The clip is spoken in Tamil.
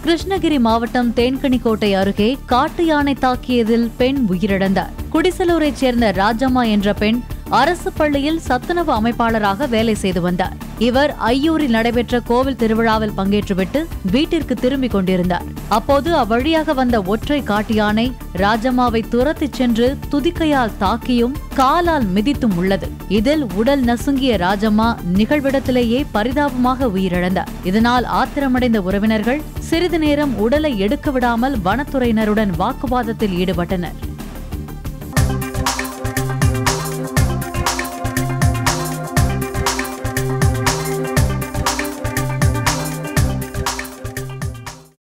கிருஷ்ணகிரி மாவட்டம் தேன்கனிக்கோட்டை அருகே காட்டு யானை தாக்கியதில் பெண் உயிரிழந்தார் குடிசலூரைச் சேர்ந்த ராஜம்மா என்ற பெண் அரசு பள்ளியில் சத்துணவு அமைப்பாளராக வேலை செய்து வந்தார் இவர் ஐயூரில் நடைபெற்ற கோவில் திருவிழாவில் பங்கேற்றுவிட்டு வீட்டிற்கு திரும்பிக் கொண்டிருந்தார் அப்போது அவ்வழியாக வந்த ஒற்றை காட்டு யானை ராஜம்மாவை துரத்திச் சென்று துதிக்கையால் தாக்கியும் காலால் மிதித்தும் உள்ளது இதில் உடல் நசுங்கிய ராஜம்மா நிகழ்விடத்திலேயே பரிதாபமாக உயிரிழந்தார் இதனால் ஆத்திரமடைந்த உறவினர்கள் சிறிது நேரம் உடலை எடுக்க விடாமல் வனத்துறையினருடன் வாக்குவாதத்தில் ஈடுபட்டனர்